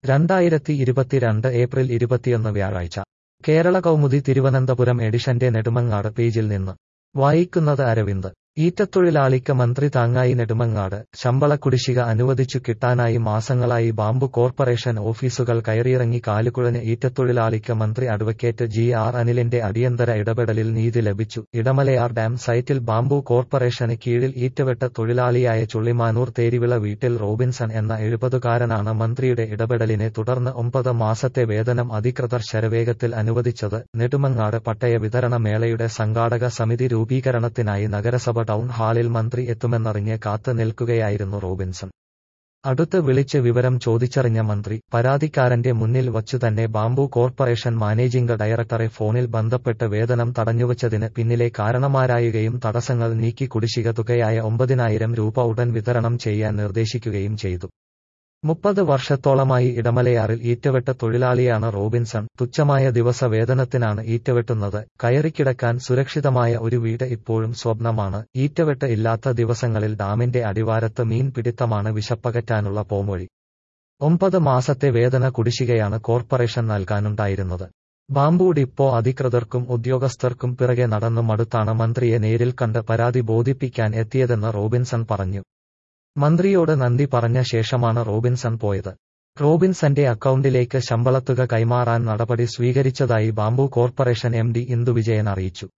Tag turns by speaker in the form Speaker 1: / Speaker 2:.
Speaker 1: രണ്ടായിരത്തി ഇരുപത്തിരണ്ട് ഏപ്രിൽ ഇരുപത്തിയൊന്ന് വ്യാഴാഴ്ച കേരള കൗമുദി തിരുവനന്തപുരം എഡിഷന്റെ നെടുമങ്ങാട് പേജിൽ നിന്ന് വായിക്കുന്നത് അരവിന്ദ് ഈറ്റത്തൊഴിലാളിക്ക് മന്ത്രി താങ്ങായി നെടുമങ്ങാട് ശമ്പള കുടിശ്ശിക അനുവദിച്ചു കിട്ടാനായി മാസങ്ങളായി ബാംബു കോർപ്പറേഷൻ ഓഫീസുകൾ കയറിയിറങ്ങി കാലുകുഴഞ്ഞ് ഈറ്റത്തൊഴിലാളിക്ക് മന്ത്രി അഡ്വക്കേറ്റ് ജി ആർ അനിലിന്റെ അടിയന്തര ഇടപെടലിൽ നീതി ലഭിച്ചു ഇടമലയാർ ഡാം സൈറ്റിൽ ബാംബു കോർപ്പറേഷന് കീഴിൽ ഈറ്റവെട്ട തൊഴിലാളിയായ ചുള്ളിമാനൂർ തേരിവിള വീട്ടിൽ റോബിൻസൺ എന്ന എഴുപതുകാരനാണ് മന്ത്രിയുടെ ഇടപെടലിനെ തുടർന്ന് ഒമ്പത് മാസത്തെ വേതനം അധികൃതർ ശരവേഗത്തിൽ അനുവദിച്ചത് നെടുമങ്ങാട് പട്ടയ വിതരണ മേളയുടെ സംഘാടക സമിതി രൂപീകരണത്തിനായി നഗരസഭ ടൗൺ ഹാളിൽ മന്ത്രി എത്തുമെന്നറിഞ്ഞ് കാത്തു നിൽക്കുകയായിരുന്നു റോബിൻസൺ അടുത്ത് വിളിച്ച് വിവരം ചോദിച്ചറിഞ്ഞ മന്ത്രി പരാതിക്കാരന്റെ മുന്നിൽ വച്ചുതന്നെ ബാംബു കോർപ്പറേഷൻ മാനേജിംഗ് ഡയറക്ടറെ ഫോണിൽ ബന്ധപ്പെട്ട് വേതനം തടഞ്ഞുവച്ചതിന് പിന്നിലെ കാരണമാരായുകയും തടസ്സങ്ങൾ നീക്കി കുടിശ്ശിക തുകയായ ഒമ്പതിനായിരം രൂപ ഉടൻ വിതരണം ചെയ്യാൻ നിർദ്ദേശിക്കുകയും ചെയ്തു മുപ്പത് വർഷത്തോളമായി ഇടമലയാറിൽ ഈറ്റവെട്ട തൊഴിലാളിയാണ് റോബിൻസൺ തുച്ഛമായ ദിവസ വേതനത്തിനാണ് ഈറ്റവെട്ടുന്നത് കയറിക്കിടക്കാൻ സുരക്ഷിതമായ ഒരു വീട് ഇപ്പോഴും സ്വപ്നമാണ് ഈറ്റവെട്ട് ഇല്ലാത്ത ദിവസങ്ങളിൽ ഡാമിന്റെ അടിവാരത്ത് മീൻ പിടിത്തമാണ് വിശപ്പകറ്റാനുള്ള പോംവഴി ഒമ്പത് മാസത്തെ വേതന കുടിശ്ശികയാണ് കോർപ്പറേഷൻ നൽകാനുണ്ടായിരുന്നത് ബാംബു ഡിപ്പോ അധികൃതർക്കും ഉദ്യോഗസ്ഥർക്കും പിറകെ നടന്നു മടുത്താണ് മന്ത്രിയെ നേരിൽ കണ്ട് പരാതി ബോധിപ്പിക്കാൻ എത്തിയതെന്ന് റോബിൻസൺ പറഞ്ഞു മന്ത്രിയോട് നന്ദി പറഞ്ഞ ശേഷമാണ് റോബിൻസൺ പോയത് റോബിൻസന്റെ അക്കൗണ്ടിലേക്ക് ശമ്പളത്തുക കൈമാറാൻ നടപടി സ്വീകരിച്ചതായി ബാംബു കോർപ്പറേഷൻ എം ഡി ഇന്ദുവിജയൻ അറിയിച്ചു